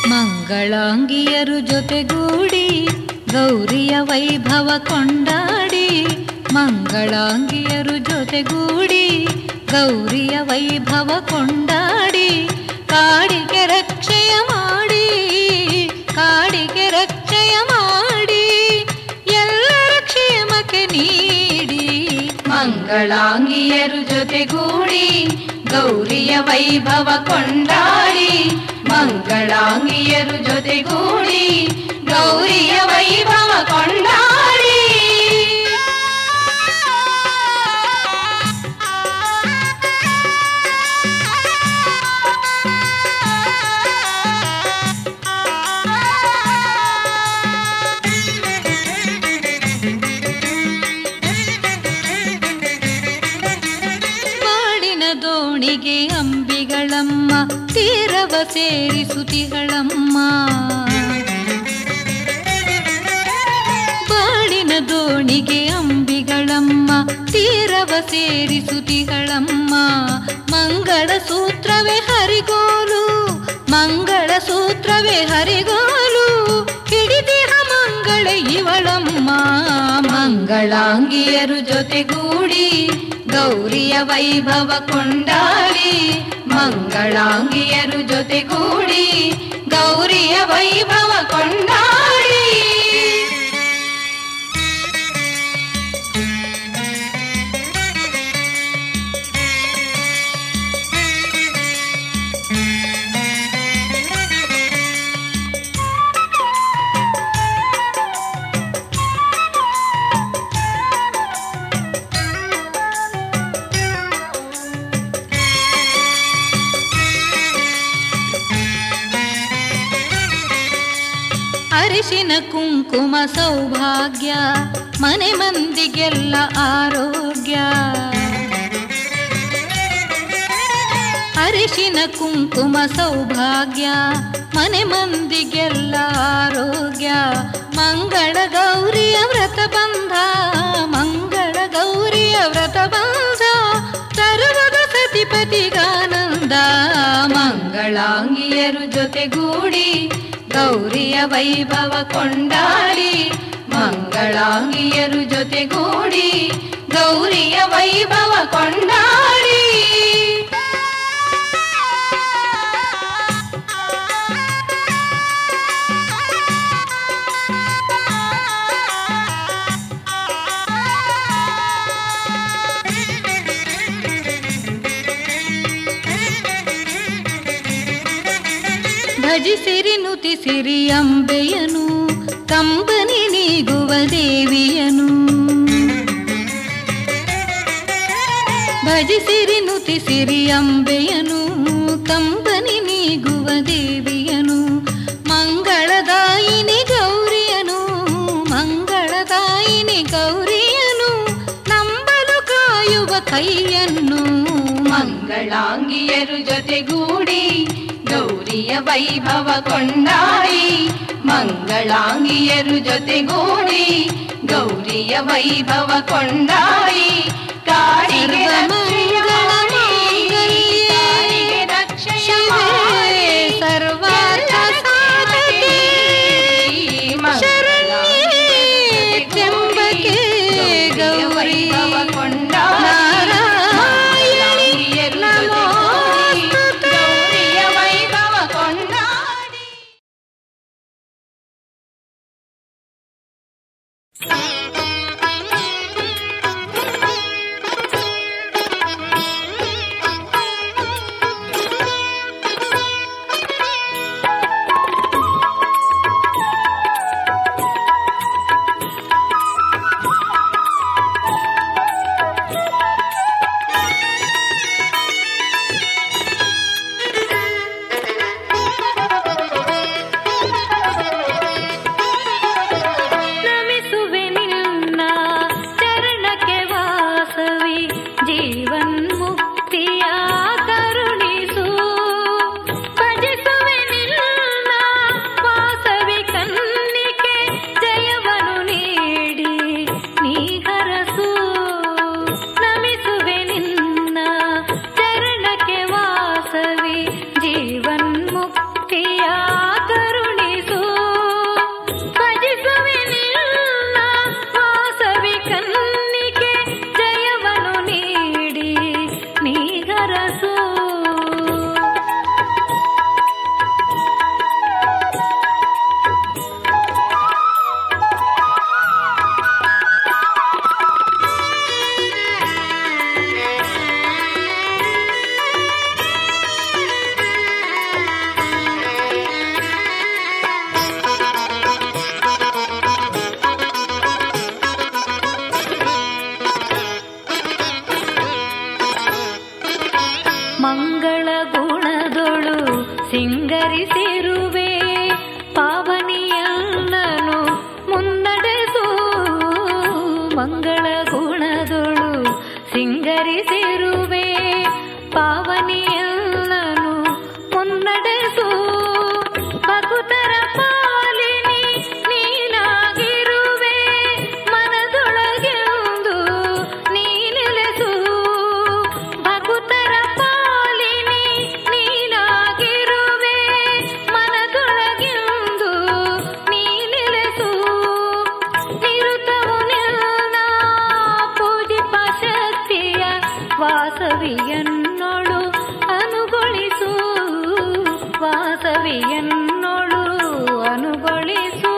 ಮಂಗಳಾಂಗಿಯರು ಜೊತೆಗೂಡಿ ಗೌರಿಯ ವೈಭವ ಕೊಂಡಾಡಿ ಮಂಗಳಾಂಗಿಯರು ಜೊತೆಗೂಡಿ ಗೌರಿಯ ವೈಭವ ಕೊಂಡಾಡಿ ಕಾಡಿಗೆ ರಕ್ಷೆಯ ಮಾಡಿ ಕಾಡಿಗೆ ರಕ್ಷೆಯ ಮಾಡಿ ಎಲ್ಲರ ಕ್ಷೇಮಕ್ಕೆ ನೀಡಿ ಮಂಗಳಾಂಗಿಯರು ಜೊತೆಗೂಡಿ ಗೌರಿಯ ವೈಭವ ಕೊಂಡಾಡಿ ಮಂಗಳಾಂಗಿಯರು ಜೊತೆಗೂಡಿ ಗೌರಿಯ ವೈಭವ ಕೊಂಡಾಡಿ ಬಾಳಿನ ದೋಣಿಗೆ ಅಂಬಿಗಳಮ್ಮ ತೀರವ ಸೇರಿಸುತಿಗಳಮ್ಮ ಬಾಳಿನ ದೋಣಿಗೆ ಅಂಬಿಗಳಮ್ಮ ತೀರವ ಸೇರಿಸುತಿಗಳಮ್ಮ ಮಂಗಳ ಸೂತ್ರವೇ ಹರಿಗೋಲು ಮಂಗಳ ಸೂತ್ರವೇ ಹರಿಗೋಲು ಹಿಡಿದಿಹ ಮಂಗಳ ಇವಳಮ್ಮ ಮಂಗಳಾಂಗಿಯರು ಜೊತೆಗೂಡಿ ಗೌರಿಯ ವೈಭವ ಕೊಂಡಾಡಿ ಮಂಗಳಾಂಗಿಯರು ಜೊತೆಗೂಡಿ ಗೌರಿಯ ವೈಭವ ಕೊಂಡಾಡಿ ಅರಿಶಿನ ಕುಂಕುಮ ಸೌಭಾಗ್ಯ ಮನೆ ಮಂದಿಗೆಲ್ಲ ಆರೋಗ್ಯ ಅರಿಶಿನ ಕುಂಕುಮ ಸೌಭಾಗ್ಯ ಮನೆ ಮಂದಿಗೆಲ್ಲ ಆರೋಗ್ಯ ಮಂಗಳ ಗೌರಿಯ ವ್ರತ ಬಂಧ ಮಂಗಳ ಗೌರಿಯ ವ್ರತ ಬಂಧ ತರುವದ ಸತಿಪತಿಗಾನಂದ ಮಂಗಳಾಂಗಿಯರು ಜೊತೆಗೂಡಿ ಗೌರಿಯ ವೈಭವ ಕೊಂಡಾಡಿ ಮಂಗಳಾಂಗಿಯರು ಜೊತೆಗೂಡಿ ಗೌರಿಯ ವೈಭವ ಕೊಂಡಾಡಿ ಭಜಿಸಿರಿ ನುತಿಸಿರಿ ಅಂಬೆಯನು ಕಂಬನಿ ನೀಗುವ ದೇವಿಯನು ಭಜಿಸಿರಿ ನುತಿಸಿರಿ ಅಂಬೆಯನು ಕಂಬನಿ ನೀಗುವ ದೇವಿಯನು ಮಂಗಳದಾಯಿನಿ ಗೌರಿಯನು ಮಂಗಳದಾಯಿನಿ ಗೌರಿಯನು ನಂಬಲು ಕಾಯುವ ಕೈಯನ್ನು ಮಂಗಳಾಂಗಿಯರು ಜೊತೆಗೂಡಿ ಗೌರಿಯ ವೈಭವ ಕೊಂಡಾಡಿ ಮಂಗಳಾಂಗಿಯರು ಜೊತೆಗೂಡಿ ಗೌರಿಯ ವೈಭವ ಕೊಂಡಾಡಿ ಕಾಡಿಗೆ ರಕ್ಷೆಯ ಮಾಡಿ, ಕಾಡಿಗೆ ರಕ್ಷೆಯ ಮಾಡಿ, ಸರ್ವಾರ್ಥ ಸಾಧಕಿ, ಶರಣ್ಯೇ ತ್ರ್ಯಂಬಕೆ ಗೌರಿ ನಾರಾಯಣಿ ನಮೋಸ್ತುತೇ. ಗೌರಿಯ ವೈಭವ ಕೊಂಡಾಡಿ Thank you. ಮಂಗಳ ಗುಣದೊಳು ಸಿಂಗರಿಸಿರುವೆ ಪಾವನಿಯಲ್ಲನು ಮುನ್ನಡೆಸು ಮಂಗಳ ಗುಣದೊಳು ಸಿಂಗರಿಸಿರುವೆ ಪಾವನಿಯಲ್ಲನು ಮುನ್ನಡೆಸು ಭಕುತರ ಪಾಲಿನಿ ನೀನಾಗಿರುವೆ ಮನದೊಳಗೆಂದು ನೀನೆಲೆಸು ಭಕುತರ ಪಾಲಿನಿ ನೀನಾಗಿರುವೆ ಮನದೊಳಗೆಂದು ನೀನೆಲೆಸು ನಿರುತವು ನಿನ್ನ ಪೂಜಿಪ ಶಕ್ತಿಯ ವಾಸವಿಯನ್ನೊಳು ಅನುಗೊಳಿಸು ವಾಸವಿಯನ್ನೊಳು ಅನುಗೊಳಿಸು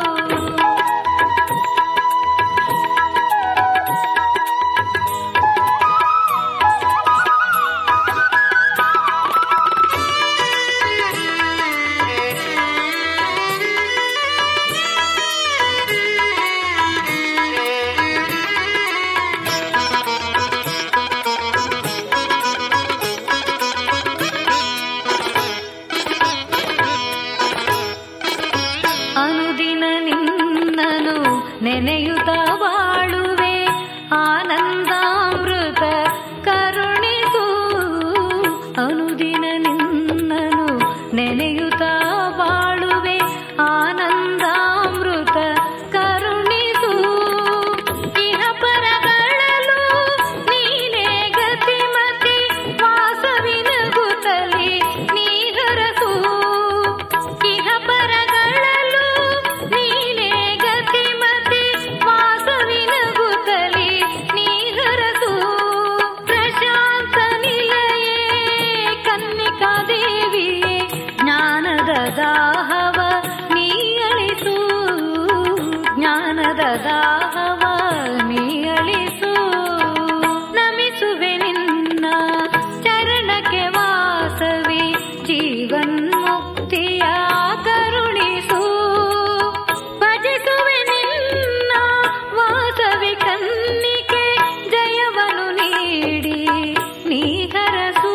ಅನುದಿನ ನಿನ್ನನು ನೆನೆಯುತ್ತ ಬಾಳುವೆ ಆನಂದಾಮೃತ ಕರುಣಿಸು ಅನುದಿನ ನಿನ್ನನು ನೆನೆಯುತ್ತ ಬಾಳುವೆ ಆನಂದಾಮೃತ ಕರುಣಿಸು ಇಹ ಪರಗಳಲು ನೀನೇ ಗತಿಮತಿ ವಾಸವಿನ ಗುತಲಿ ನೀಹರಸು ಇಹ ಪರಗಳಲು ನೀನೇ ಗತಿಮತಿ ವಾಸವಿನ ಗುತಲಿ ನೀಹರಸು ಪ್ರಶಾಂತ ನಿಲಯೇ ಕನ್ನಿಕಾ ದೇವಿಯೇ ಜ್ಞಾನದ ದಾಹವ ನೀಯಳಿಸು ಜ್ಞಾನದ ದಾಹವ ನೀಯಳಿಸು ನಮಿಸುವೆ ನಿನ್ನ ಚರಣಕ್ಕೆ ವಾಸವಿ ಜೀವನ್ಮುಕ್ತಿಯ ಕರುಣಿಸು ಭಜಿಸುವೆ ನಿನ್ನ ವಾಸವಿ ಕನ್ನಿಕೆ ಜಯವನ್ನು ನೀಡಿ ನೀಹರಸು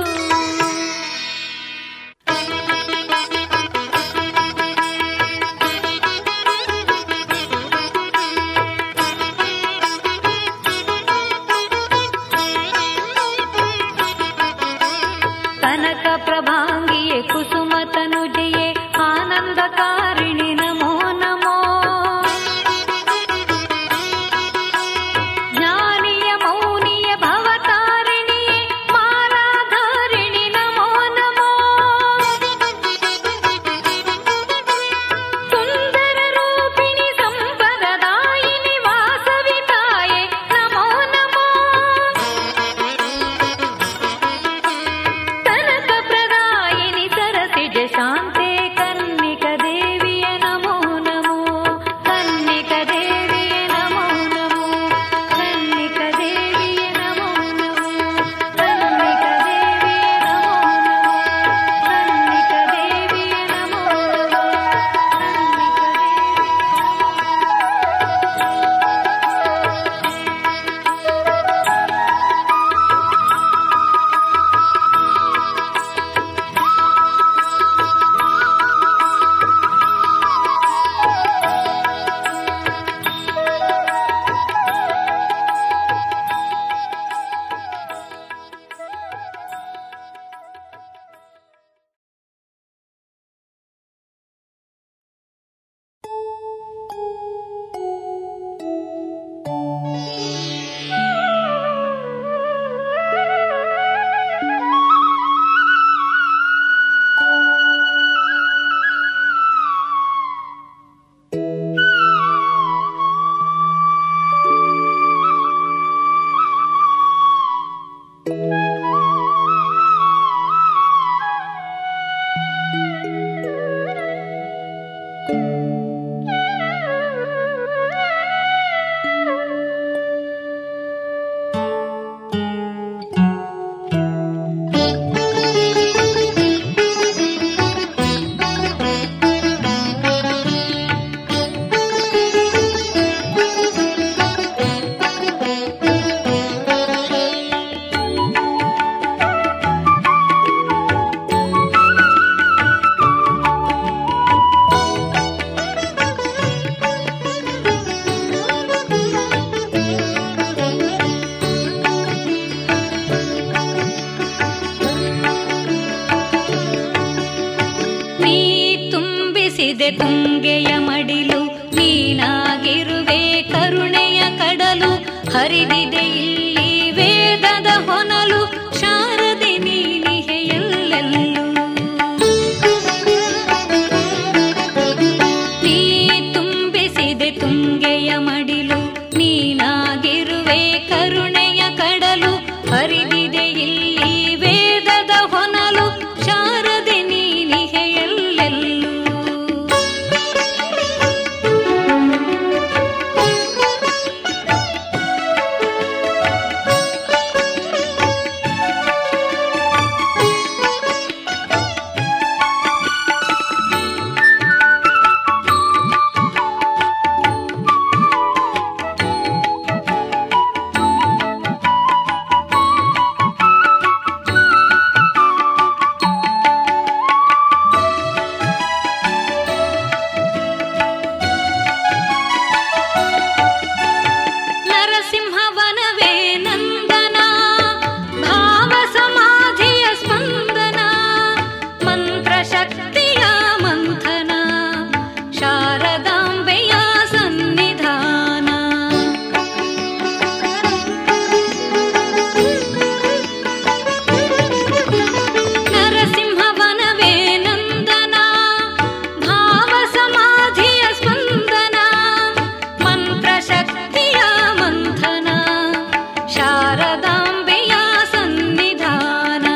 ಕನಕ ಪ್ರಭಾಂಗಿಯೇ ಕುಸುಮ ತನುಜೆಯೇ ಆನಂದಕಾರಿಣಿ ನಮೋ ನಮೋ ಜ್ಞಾನಿಯ ಮೌನಿಯ ಭವತಾರಿಣಿಯೇ ಮಾಲಾಧಾರಿಣಿ ನಮೋ ನಮೋ ಸುಂದರ ರೂಪಿಣಿ ಸಂಪದದಾಯಿನಿ ವಾಸವಿತಾಯೇ ನಮೋ ನಮೋ ಕನಕ ಪ್ರದಾಯಿನಿ ಸರಸಿಜ ಶಾಂತೆ ಕನ್ನಿಕ ದೇವಿಯೇ ತುಂಬಿಸಿದೆ ತುಂಗೆಯ ಮಡಿಲು ನೀನಾಗಿರುವೆ ಕರುಣೆಯ ಕಡಲು ಹರಿದಿದೆ ಇಲ್ಲಿ ವೇದದ ಹೊನಲು ಶಾರದೆ ನೀನಿಹೆ ಎಲ್ಲೆಲ್ಲೂ ನೀ ತುಂಬಿಸಿದೆ ತುಂಗೆಯ ಮಡಿಲು ನೀನಾಗಿರುವೆ ಕರುಣೆಯ ಕಡಲು ಹರಿದಿದೆ ಇಲ್ಲಿ ವೇದದ ಹೊನಲು ಶಾರದೆ ನೀನಿಹೆ ಎಲ್ಲೆಲ್ಲೂ ನರಸಿಂಹವನವೇ ನಂದನ ಭಾವ ಸಮಾಧಿಯ ಸ್ಪಂದನ ಮಂತ್ರ ಶಕ್ತಿಯ ಮಂಥನ ಶಾರದಾಂಬೆಯ ಸನ್ನಿಧಾನ ನರಸಿಂಹವನವೇ ನಂದನ ಭಾವ ಸಮಾಧಿಯ ಸ್ಪಂದನ ಮಂತ್ರ ಶಕ್ತಿಯ ಮಂಥನ ಶಾರದಾಂಬೆಯ ಸನ್ನಿಧಾನ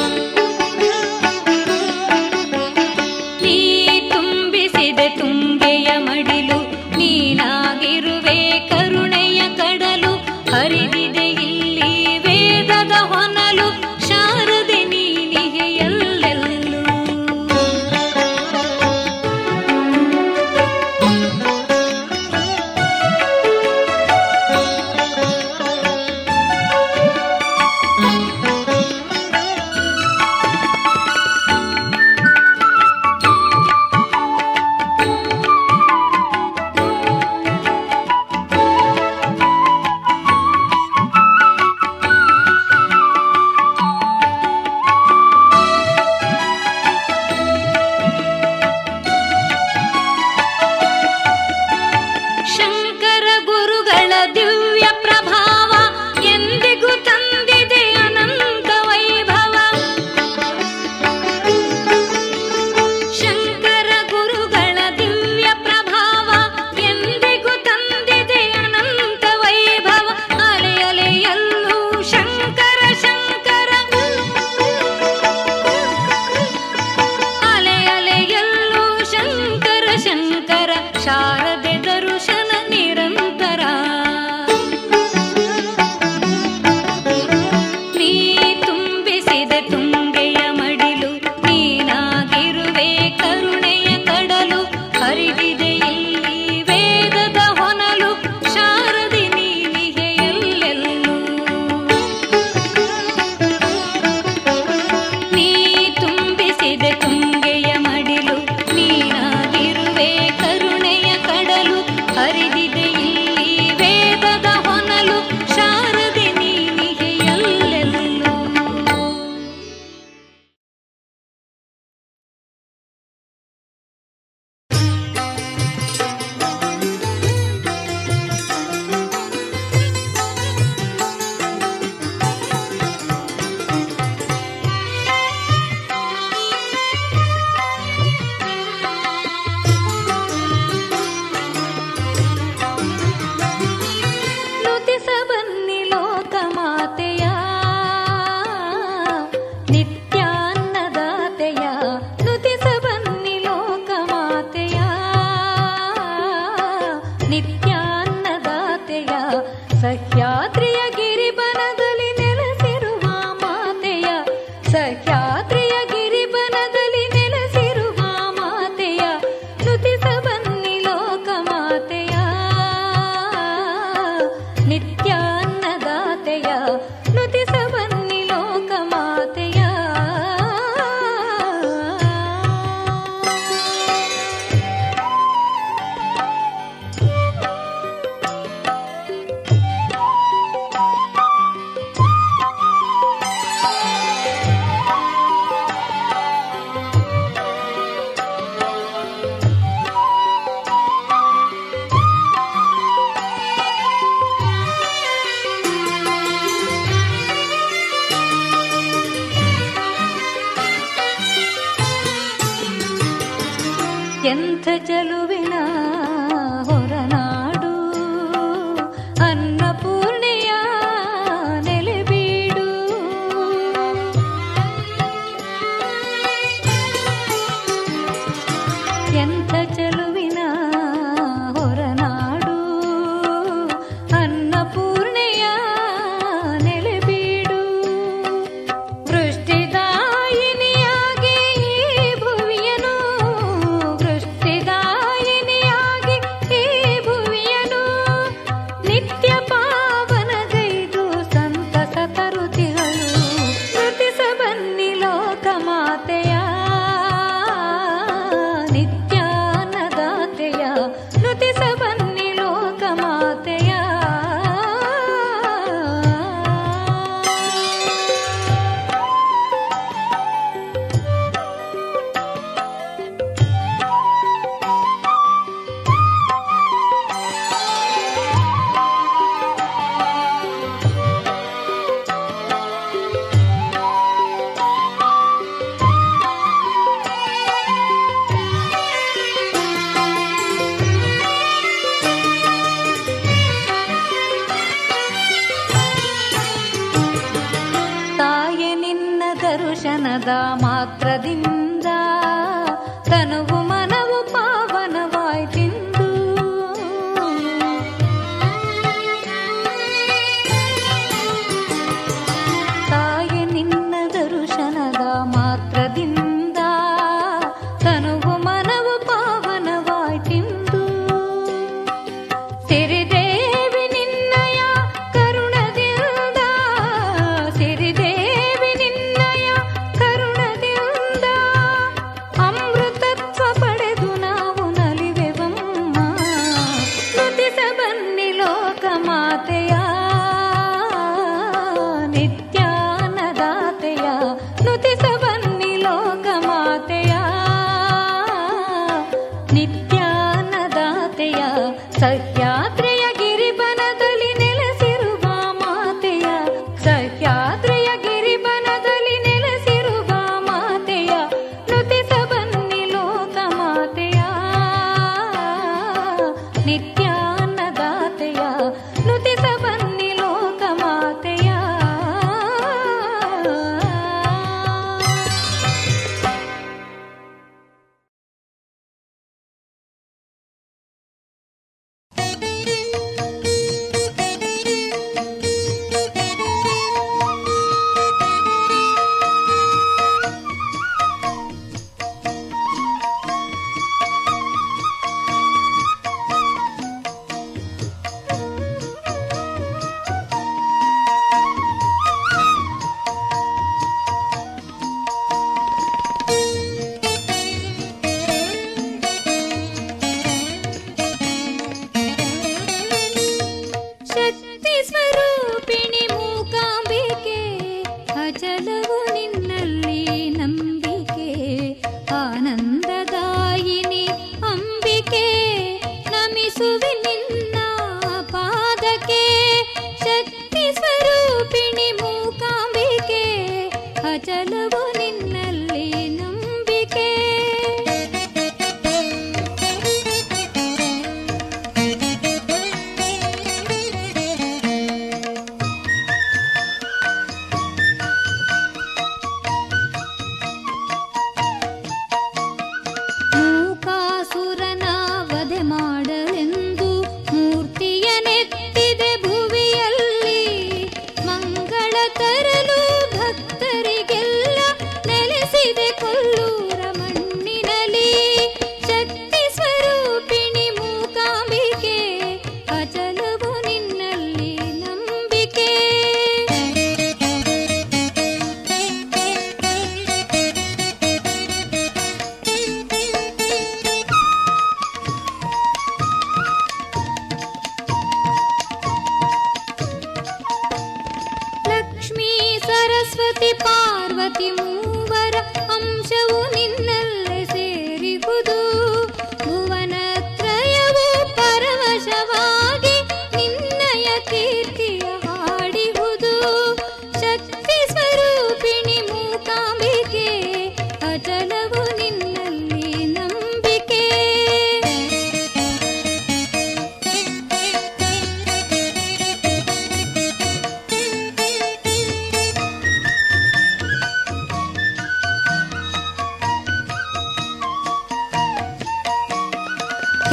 ನೀ ತುಂಬಿಸಿದೆ ತುಂಗೆಯ ಮಡಿಲು ನೀನಾಗಿರುವೆ ಕರುಣೆಯ ಕಡಲು ಹರಿದಿದೆ ಇಲ್ಲಿ ವೇದದ ಹೊನಲು ಶಾರದೆ ನೀನಿಗೆ ಎಲ್ಲೆಲ್ಲೂ ಶಂಕರ ಗುರುಗಳ ದಿವ್ಯ ಪ್ರಭಾವ ಎಂದಿಗೂ ತಂದಿದೆ ಅನಂತ ವೈಭವ ಶಂಕರ ಗುರುಗಳ ದಿವ್ಯ ಪ್ರಭಾವ ಎಂದಿಗೂ ತಂದಿದೆ ಅನಂತ ವೈಭವ ಅಲೆ ಅಲೆಯಲ್ಲೂ ಶಂಕರ ಶಂಕರ ಅಲೆ ಅಲೆಯಲ್ಲೂ ಶಂಕರ ಶಂಕರ ಶಾರದೆ ದರುಶನ ನಿರಂತರ ನೀ ತುಂಬಿಸಿದೆ ತುಂಗೆಯ ಮಡಿಲು ನೀನಾಗಿರುವೆ ಕರುಣೆಯ ಕಡಲು ಹರಿದಿದೆ ಇಲ್ಲಿ ವೇದದ ಹೊನಲು ಶಾರದೆ ನೀನಿಗೆ ಎಲ್ಲೆಲ್ಲೂ ನೀ ತುಂಬಿಸಿದೆ ತುಂಗೆಯ ಮಡಿಲು ನೀನಾಗಿರುವೆ ಕರುಣೆಯ ಕಡಲು ಹರಿದಿದೆ ಇಲ್ಲಿ ವೇದದ ಹೊನಲು ಶಾರದೆ ನೀನಿಗೆ ಎಲ್ಲೆಲ್ಲೂ ಎಂಥ ಚಲುವಿನ ಹೊರನಾಡು ಅನ್ನಪೂರ್ಣೆಯ ನೆಲೆಬೀಡು ಎಂಥ ಚಲುವಿನ ಹೊರನಾಡು ಅನ್ನಪೂರ್ಣೆಯ ನೆಲೆಬೀಡು ವೃಷ್ಟಿದಾಯಿನಿಯಾಗಿ ಈ ಭುವಿಯನು ವೃಷ್ಟಿದಾಯಿನಿಯಾಗಿ ಈ ಭುವಿಯನು ನಿತ್ಯ ಪಾವನಗೈದು ಸಂತಸ ತರುತಿಗಳು ಕೃತಿಸ ಬನ್ನಿ ಲೋಕ ಮಾತೆಯ ನಿತ್ಯಾನದಾತೆಯ ನುತಿಸ ಬನ್ನಿ ಲೋಕ ಮಾತೆಯ ತಾಯೆ ನಿನ್ನ ದರ್ಶನದ ಮಾತ್ರದಿಂದ ತನುವು ಮನವು ಪಾವನವಾಯ್ತಿಂದು ತಾಯೆ ನಿನ್ನ ದರ್ಶನದ ಮಾತ್ರದಿಂದ ತನುವು ಮನವು ಪಾವನವಾಯ್ತಿಂದು ಸಿರಿದೇವಿ ನಿನ್ನಯ ಕರುಣದಿಂದ ಸಿರಿದೇವಿ ನಿನ್ನಯ ಕರುಣದಿಂದ ಅಮೃತತ್ವ ಪಡೆದು ನಾವು ನಲಿವೆವಮ್ಮ ನುತಿಸ ಬನ್ನಿ ಲೋಕ ಮಾತೆಯ ನಿತ್ಯಾನದಾತೆಯ ನುತಿಸ ಬನ್ನಿ ಲೋಕ ಮಾತೆಯ ನಿತ್ಯಾನದಾತೆಯ ಸಹ್ಯಾದ್ರಿಯ ಗಿರಿಬನದಲ್ಲಿ ನೆಲೆಸಿರುವ ಮಾತೆಯ ಸಹ್ಯಾದ್ರಿಯ ಗಿರಿಬನದಲ್ಲಿ ನೆಲೆಸಿರುವ ಮಾತೆಯ ನುತಿಸ ಬನ್ನಿ ಲೋಕ ಮಾತೆಯ ನಿತ್ಯಾನದಾತೆಯ ನುತಿಸ ಬನ್ನಿ ಲೋಕ ಮಾತೆಯ ಶಕ್ತಿ ಸ್ವರೂಪಿಣಿ ಮೂಕಾಂಬಿಕೆ ಅಚಲವು ನಿನ್ನಲ್ಲಿ ನಂಬಿಕೆ ಆನಂದದಾಯಿನಿ ಅಂಬಿಕೆ ನಮಿಸುವೆ ನಿನ್ನ ಪಾದಕ್ಕೆ ಶಕ್ತಿ ಸ್ವರೂಪಿಣಿ ಮೂಕಾಂಬಿಕೆ ಅಚಲವು ನಿನ್ನಲ್ಲಿ ನಂಬಿಕೆ ಮೂಕಾಸುರನ ವಧೆ ಮಾಡಲೆಂದು ಮೂರ್ತಿಯನೆತ್ತಿದೆ ಭುವಿಯಲ್ಲಿ ಮಂಗಳ ತರಲು ಭಕ್ತರಿಗೆಲ್ಲ ನೆಲೆಸಿದೆ ಕೊಲ್ಲೂರ ಮಣ್ಣಿನಲ್ಲಿ ಶಕ್ತಿ ಸ್ವರೂಪಿಣಿ ಮೂಕಾಂಬಿಕೆ ಅಚಲವು ನಿನ್ನಲ್ಲಿ ನಂಬಿಕೆ ಲಕ್ಷ್ಮೀ ಸರಸ್ವತಿ ಪಾರ್ವತಿ ಮೂವರ ಅಂಶವು ನಿನ್ನಲ್ಲೇ ಸೇರಿಹುದು ಭುವನತ್ರಯವು ಪರವಶವಾಗಿ ನಿನ್ನಯ ಕೀರ್ತಿಯ ಹಾಡಿಹುದು ಶಕ್ತಿ ಸ್ವರೂಪಿಣಿ ಮೂಕಾಂಬಿಕೆ ಅಚಲವು ನಿನ್ನಲ್ಲಿ ನಂಬಿಕೆ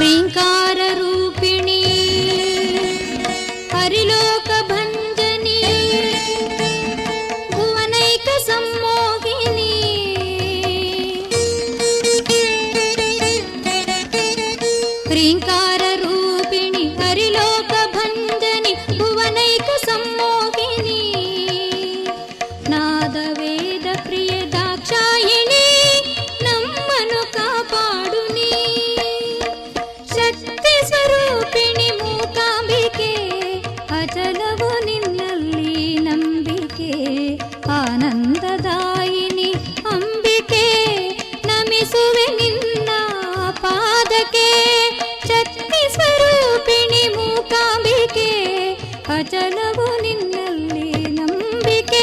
ह्रीङ्कार रूपिणी हरिलोक भञ्जनी भुवनैक सम्मोहिनी ह्रीङ्कार रूपिणि हरिलोक भञ्जनि भुवनैक सम्मोहिनी ನಾದವೇದ ಪ್ರಿಯ ದಾಕ್ಷಾಯಿಣಿ ನಮ್ಮನು ಕಾಪಾಡು ನೀ ಶಕ್ತಿ ಸ್ವರೂಪಿಣಿ ಮೂಕಾಂಬಿಕೆ ಅಚಲವು ನಿನ್ನಲ್ಲಿ ನಂಬಿಕೆ ಆನಂದದಾಯಿನಿ ಅಂಬಿಕೆ ನಮಿಸುವೆ ನಿನ್ನ ಪಾದಕ್ಕೆ ಶಕ್ತಿ ಸ್ವರೂಪಿಣಿ ಮೂಕಾಂಬಿಕೆ ಅಚಲವು ನಿನ್ನಲ್ಲಿ ನಂಬಿಕೆ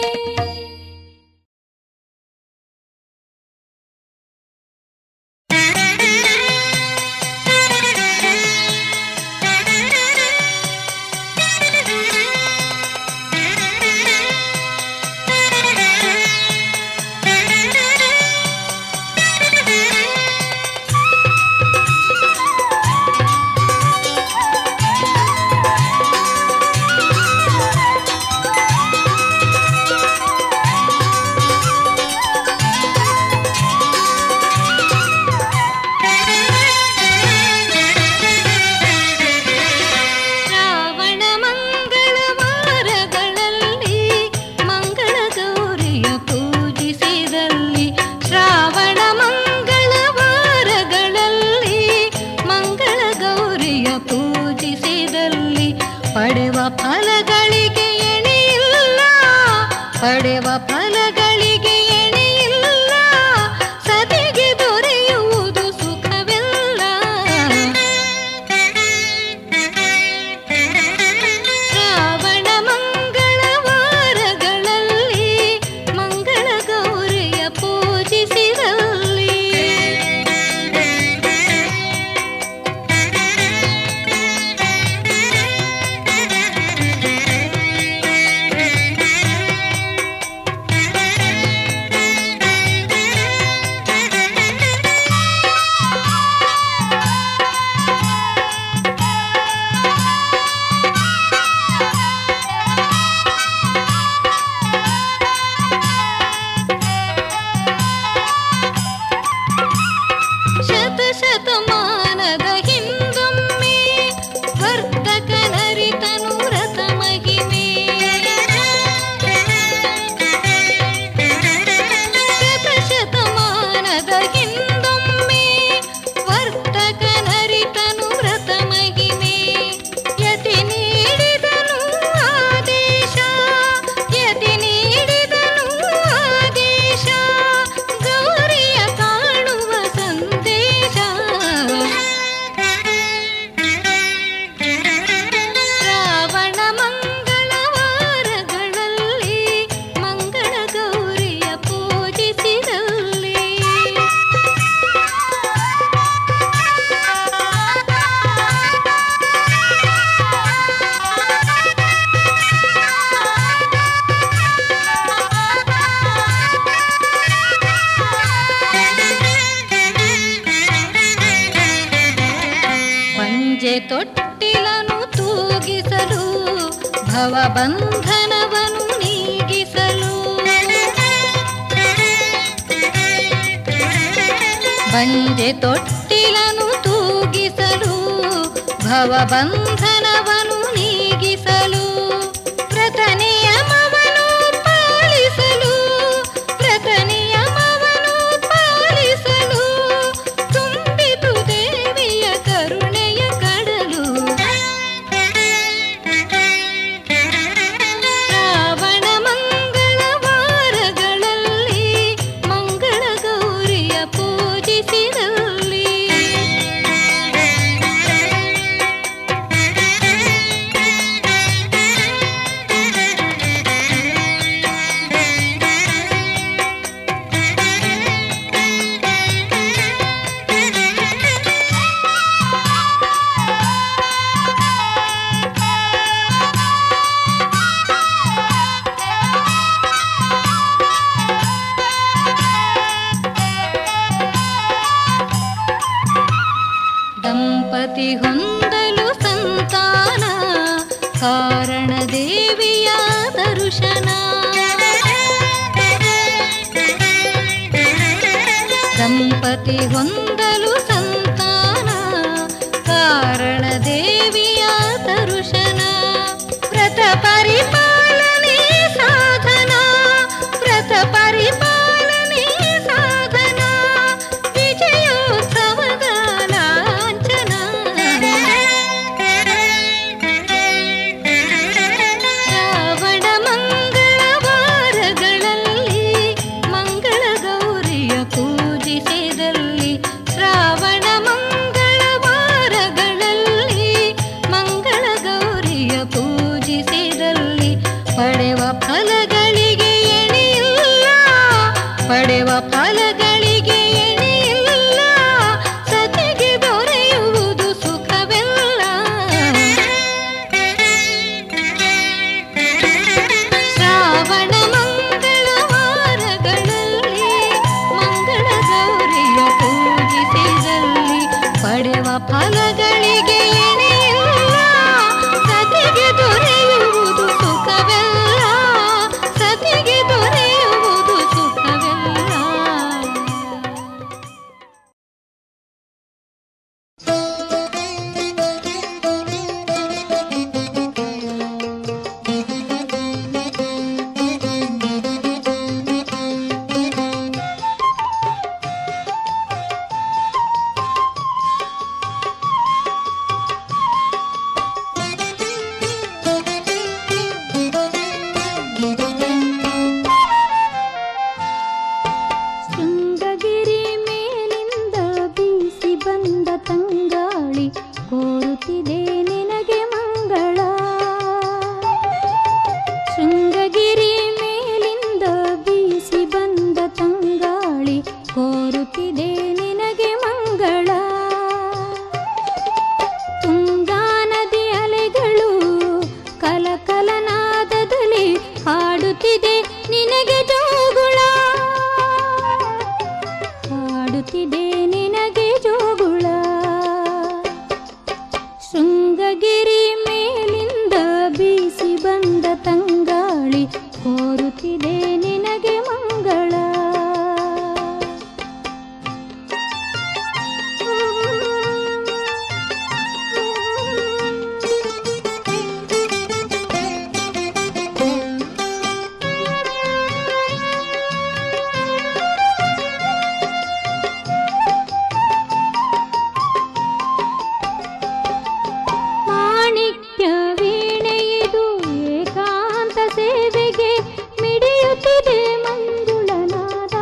ಶ್ರಾವಣ ಮಂಗಳವಾರಗಳಲ್ಲಿ ಮಂಗಳ ಗೌರಿಯ ಪೂಜಿಸಿದಲ್ಲಿ ಶ್ರಾವಣ ಮಂಗಳವಾರಗಳಲ್ಲಿ ಮಂಗಳ ಗೌರಿಯ ಪೂಜಿಸಿದಲ್ಲಿ ಪಡೆವ ಫಲಗಳಿಗೆ ಎಣೆಯಿಲ್ಲ ಪಡೆವ ಫಲಗಳಿಗೆ ಎಣೆಯಿಲ್ಲ ಸತಿಗೆ ದೊರೆಯುವುದು ಸುಖವೆಲ್ಲ ಶ್ರಾವಣ ಮಂಗಳವಾರಗಳಲ್ಲಿ ಮಂಗಳ ಗೌರಿಯ ಪೂಜಿಸಿದಲ್ಲಿ ಶತಶತಮಾನದ ಹಿಂದೊಮ್ಮೆ ವರ್ತಕನರಿತನು ವ್ರತ ಮಹಿಮೆ ಶತಶತಮಾನದ ಹಿಂದೊಮ್ಮೆ ವರ್ತಕನರಿತನು ವ್ರತ ಮಹಿಮೆ ಯತಿ ನೀಡಿದನು ಆದೇಶ ಯತಿ ನೀಡಿದನು ಆದೇಶ ಗೌರಿಯ ಕಾಣುವ ಸಂದೇಶ ಶ್ರಾವಣ ಮಂಗಳವಾರಗಳಲ್ಲಿ ಮಂಗಳ ಗೌರಿಯ ಪೂಜಿಸಿದಲ್ಲಿ ಪಂಜೆ ತೊಟ್ಟಿಲನು ತೂಗಿಸಲು ಭವಬಂಧನವನು ನೀಗಿಸಲು ಬಂಜೆ ತೊಟ್ಟಿಲನು ತೂಗಿಸಲು ಭವಬಂಧನವನು ನೀಗಿಸಲು ವ್ರತ ನಿಯಮವನು ಪಾಲಿಸಲು ವ್ರತ ನಿಯಮವನು ಪಾಲಿಸಲು ತುಂಬಿತು ದೇವಿಯ ಕರುಣೆಯ ಕಡಲು ಶ್ರಾವಣ ಮಂಗಳವಾರಗಳಲ್ಲಿ ಮಂಗಳ ಗೌರಿಯ ಪೂಜಿಸಿದಲ್ಲಿ ದಂಪತಿ ಹೊಂದಲು ಸಂತಾನ ಕಾರಣ ದೇವಿಯ ದರ್ಶನ ದಂಪತಿ ಹೊಂದಲು ಸಂತಾನ ಕಾರಣ ದೇವಿಯ ದರ್ಶನ ವ್ರತ ಪರಿಪಾಲನೆ ಸಾಧನ ವ್ರತ ಪರಿಪಾಲನೆ ಸಾಧನ ವಿಜಯೋತ್ಸವದ ಲಾಂಛನ ಶ್ರಾವಣ ಮಂಗಳವಾರಗಳಲ್ಲಿ ಮಂಗಳ ಗೌರಿಯ ಪೂಜಿಸಿದಲ್ಲಿ ಶ್ರಾವಣ ಮಂಗಳವಾರಗಳಲ್ಲಿ ಮಂಗಳ ಗೌರಿಯ ಪೂಜಿಸಿದಲ್ಲಿ ಪಡೆವ ಫಲಗಳಿಗೆ ಎಣೆಯಿಲ್ಲ ಪಡೆವ ಫಲಗಳಿಗೆ ಎಣೆಯಿಲ್ಲ ಸತಿಗೆ ದೊರೆಯುವುದು ಸುಖವೆಲ್ಲ ಶ್ರಾವಣ ಮಂಗಳವಾರಗಳಲ್ಲಿ ಮಂಗಳ ಗೌರಿಯ ಪೂಜಿಸಿದಲ್ಲಿ ಪಡೆವ ಫಲಗಳಿಗೆ ಎಣೆಯಿಲ್ಲ ಸತಿಗೆ ದೊರೆಯುವುದು ಸುಖವೆಲ್ಲ ಸತಿಗೆ ದೊರೆಯುವುದು ಸುಖವೆಲ್ಲ ಶೃಂಗಗಿರಿ ಮೇಲಿಂದ ಬೀಸಿ ಬಂದ ತಂಗಾಳಿ ಕೋರುತ್ತಿದೆ ನಿನಗೆ ಮಂಗಳ ಶೃಂಗಗಿರಿ ಮೇಲಿಂದ ಬೀಸಿ ಬಂದ ತಂಗಾಳಿ ಕೋರುತ್ತಿದೆ ನಿನಗೆ ಮಂಗಳ ತುಂಗಾ ನದಿ ಅಲೆಗಳು ಕಲಕಲನಾದದಲ್ಲಿ ಹಾಡುತ್ತಿದೆ ನಿನಗೆ ಜೋಗುಳ ಹಾಡುತ್ತಿದೆ ನಿನಗೆ ಜೋಗುಳ ಶೃಂಗಗಿರಿ ಮೇಲಿಂದ ಬೀಸಿ ಬಂದ ತಂಗಾಳಿ ಕೋರುತ್ತಿದೆ ನಿನಗೆ ಮಂಗಳ ಮಾಣಿಕ್ಯ ವೀಣೆಯಿದು ಏಕಾಂತ ಸೇವೆಗೆ ಮಿಡಿಯುತ್ತಿದೆ ಮಂಜುಳನಾದ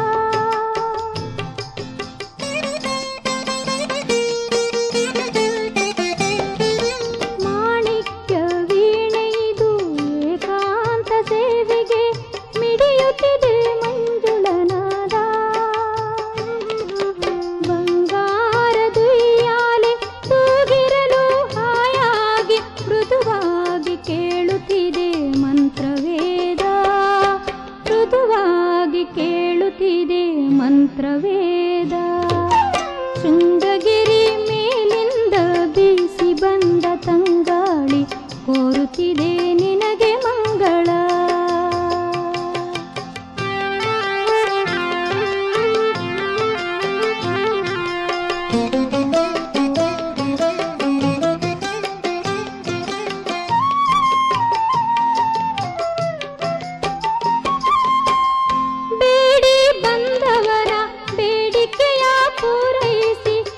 ಮಾಣಿಕ್ಯ ವೀಣೆಯಿದು ಏಕಾಂತ ಸೇವೆಗೆ ಮಿಡಿಯುತ್ತಿದೆ ಮಂಜುಳನಾದ ಬಂಗಾರದುಯ್ಯಾಲೆ ತೂಗಿರಲು ಹಾಯಾಗಿ ಮೃದುವಾಗಿ ಕೇಳುತ್ತಿದೆ ಮಂತ್ರವೇದ ಮೃದುವಾಗಿ ಕೇಳುತ್ತಿದೆ ಮಂತ್ರವೇದ ಶೃಂಗಗಿರಿ ಮೇಲಿಂದ ಬೀಸಿ ಬಂದ ತಂಗಾಳಿ ಕೋರುತ್ತಿದೆ ನಿನಗೆ ಮಂಗಳ ಬೇಡಿ ಬಂದವರ ಬೇಡಿಕೆಯ ಪೂರೈಸಿ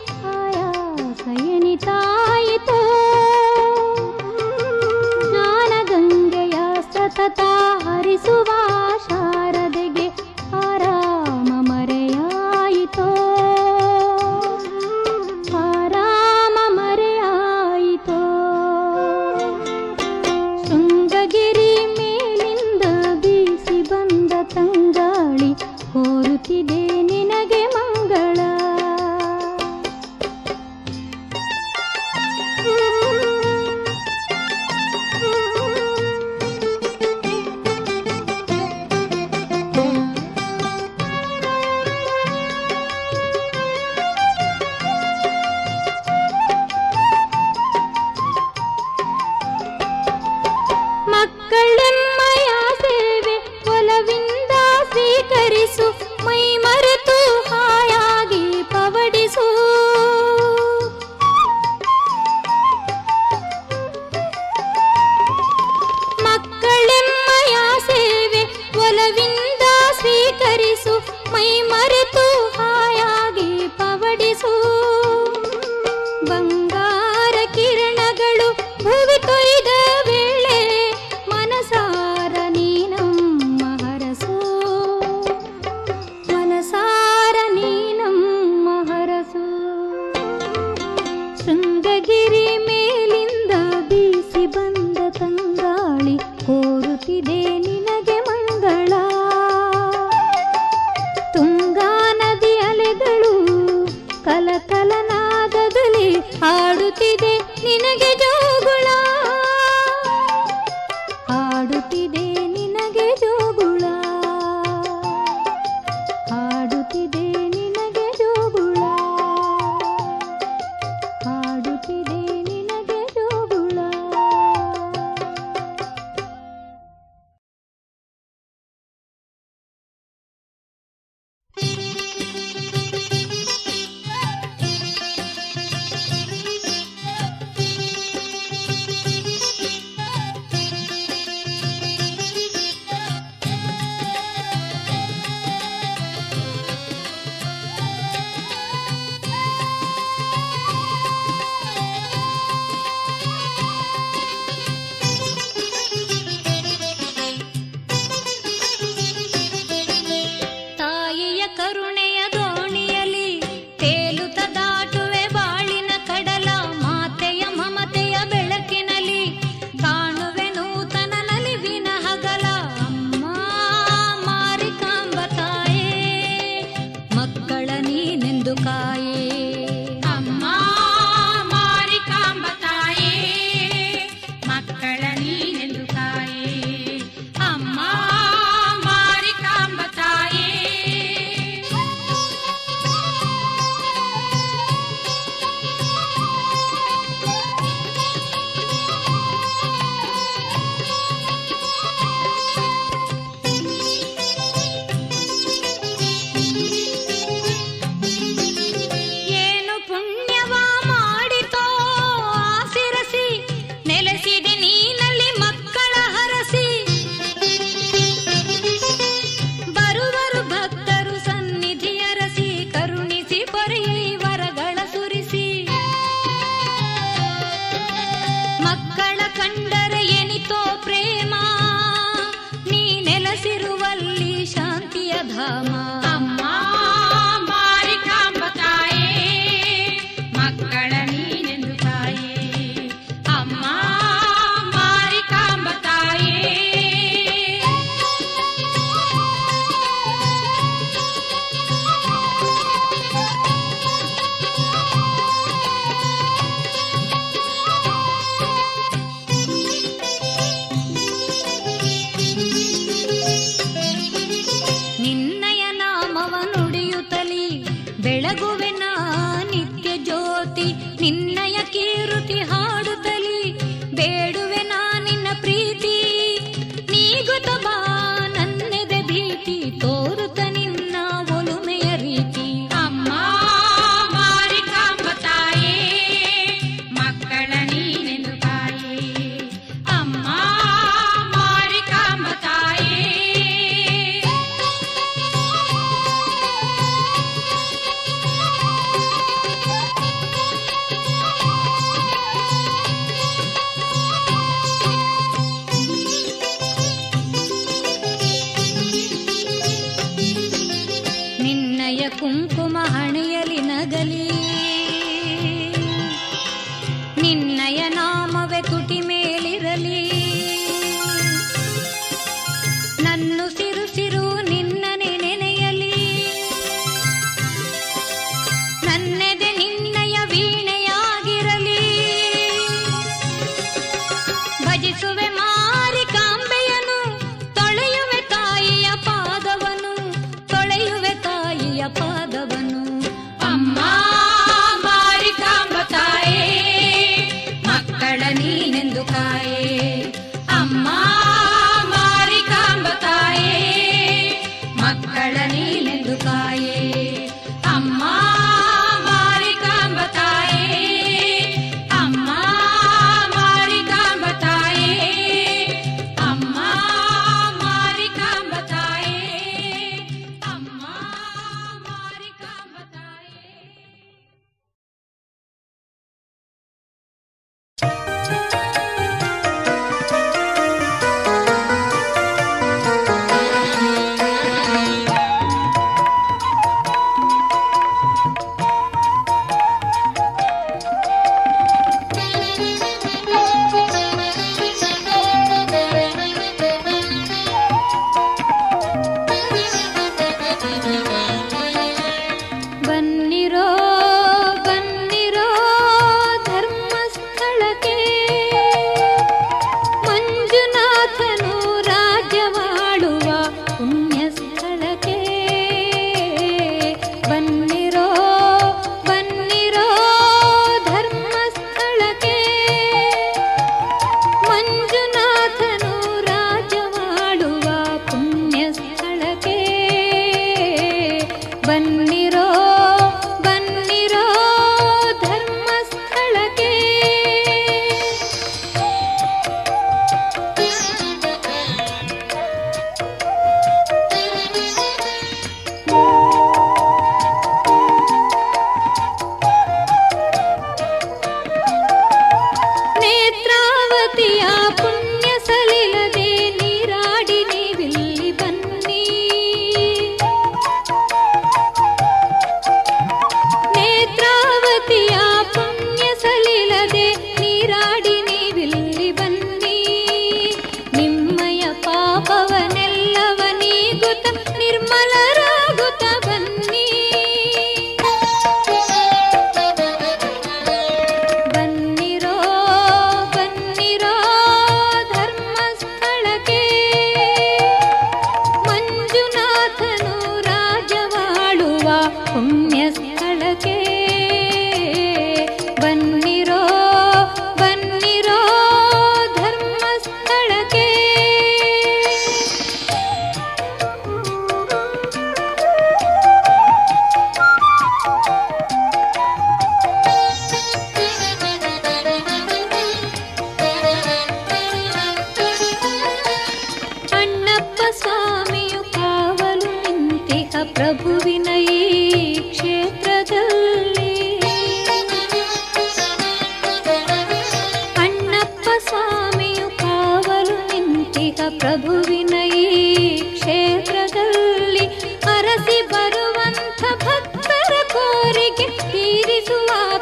ಬೆಳಗುವೆ ನಾ ನಿತ್ಯ ಜ್ಯೋತಿ ನಿನ್ನಯ ಕೀರುತಿ ಹಾಡುತ್ತಲಿ ಬೇಡುವೆ ನಾ ನಿನ್ನ ಪ್ರೀತಿ ನೀಗುತ್ತ ಬಾ ನನ್ನೆದೆ ಭೀತಿ ತೋರುತ್ತ ನಿನ್ನ ಒಲುಮೆಯ ರೀತಿ ಅಮ್ಮ ಮಾರಿಕಾಂಬ ತಾಯೇ ಮಕ್ಕಳ ನೀನೆಂದು ತಾಯೇ ಅಮ್ಮ ಮಾರಿಕಾಂಬ ತಾಯೇ ನಿನ್ನಯ ಕುಂಕುಮ ಹಣೆಯಲಿ ನಗಲಿ ನಿನ್ನಯ ನಾಮವೇ ತುಟಿ ಮೇಲಿರಲಿ ನನ್ನು ಸಿರು ಸಿರು ನಿನ್ನನೆ ನೆನೆಯಲಿ ನನ್ನೆದೆ ನಿನ್ನಯ ವೀಣೆಯಾಗಿರಲಿ ಭಜಿಸುವೆ ಮಾರಿಕಾಂಬೆಯನು ತೊಳೆಯುವೆ ತಾಯಿಯ ಪಾದವನು ತೊಳೆಯುವೆ ತಾಯಿಯ ಪಾದವನು ಅಮ್ಮ ಮಾರಿಕಾಂಬ ತಾಯೇ ಮಕ್ಕಳ ನೀನೆಂದು ಕಾಯೇ ಅಮ್ಮ ಮಾರಿಕಾಂಬ ತಾಯೇ ಮಕ್ಕಳ ನೀನೆಂದು ಕಾಯೇ ಅಮ್ಮ ಮಾರಿಕಾಂಬ ತಾಯೇ ಅಮ್ಮ ಮಾರಿಕಾಂಬ ತಾಯೇ ಅಮ್ಮ ಮಾರಿಕಾಂಬ ತಾಯೇ ಅಮ್ಮ ಮಾರಿಕಾಂಬ ತಾಯೇ ಬನ್ನಿರೋ ಬನ್ನಿರೋ ಧರ್ಮಸ್ಥಳಕ್ಕೆ ಮಂಜುನಾಥನು ರಾಜ್ಯವಾಡುವ ಪುಣ್ಯ ಸ್ಥಳಕ್ಕೆ ಬನ್ನಿರೋ ಬನ್ನಿರೋ ಧರ್ಮಸ್ಥಳಕ್ಕೆ ಮಂಜುನಾಥನು ರಾಜವಾಡುವ ಪುಣ್ಯ ಸ್ಥಳಕ್ಕೆ ಬನ್ನಿರೋ ಬನ್ನಿರೋ ಧರ್ಮಸ್ಥಳಕ್ಕೆ ನೇತ್ರಾವತಿಯ ಪುಣ್ಯ ಸಲಿಲದೆ ನೀರಾಡಿ ನೀವಿಲ್ಲಿ ಬನ್ನಿ ನೇತ್ರಾವತಿಯ ಪುಣ್ಯ ಸಲಿಲದೆ ನೀರಾಡಿ ನೀವಿಲ್ಲಿ ಬನ್ನಿ ನಿಮ್ಮಯ ಪಾಪವನೆಲ್ಲವ ನೀಗುತ್ತ ನಿರ್ಮಲರಾಗುತ್ತ ಬನ್ನಿ ಬನ್ನಿರೋ ಬನ್ನಿರೋ ಧರ್ಮಸ್ಥಳಕ್ಕೆ ಮಂಜುನಾಥನು ರಾಜವಾಳುವ ಪುಣ್ಯ ಸ್ಥಳಕ್ಕೆ ಬನ್ನಿರೋ ಬನ್ನಿರೋ ಧರ್ಮಸ್ಥಳಕ್ಕೆ ಅಣ್ಣಪ್ಪ ಸ್ವಾಮಿಯು ಕಾವಲು ನಿಂತಿಹ ಪ್ರಭುವಿನ ಈ ಕ್ಷೇತ್ರದಲ್ಲಿ ಅಣ್ಣಪ್ಪ ಸ್ವಾಮಿಯು ಕಾವಲು ನಿಂತಿಹ ಪ್ರಭುವಿನ ಈ ಕ್ಷೇತ್ರದಲ್ಲಿ ಅರಸಿ ಬರುವಂಥ ಭಕ್ತರ ಕೋರಿಕೆ ತೀರಿಸುವ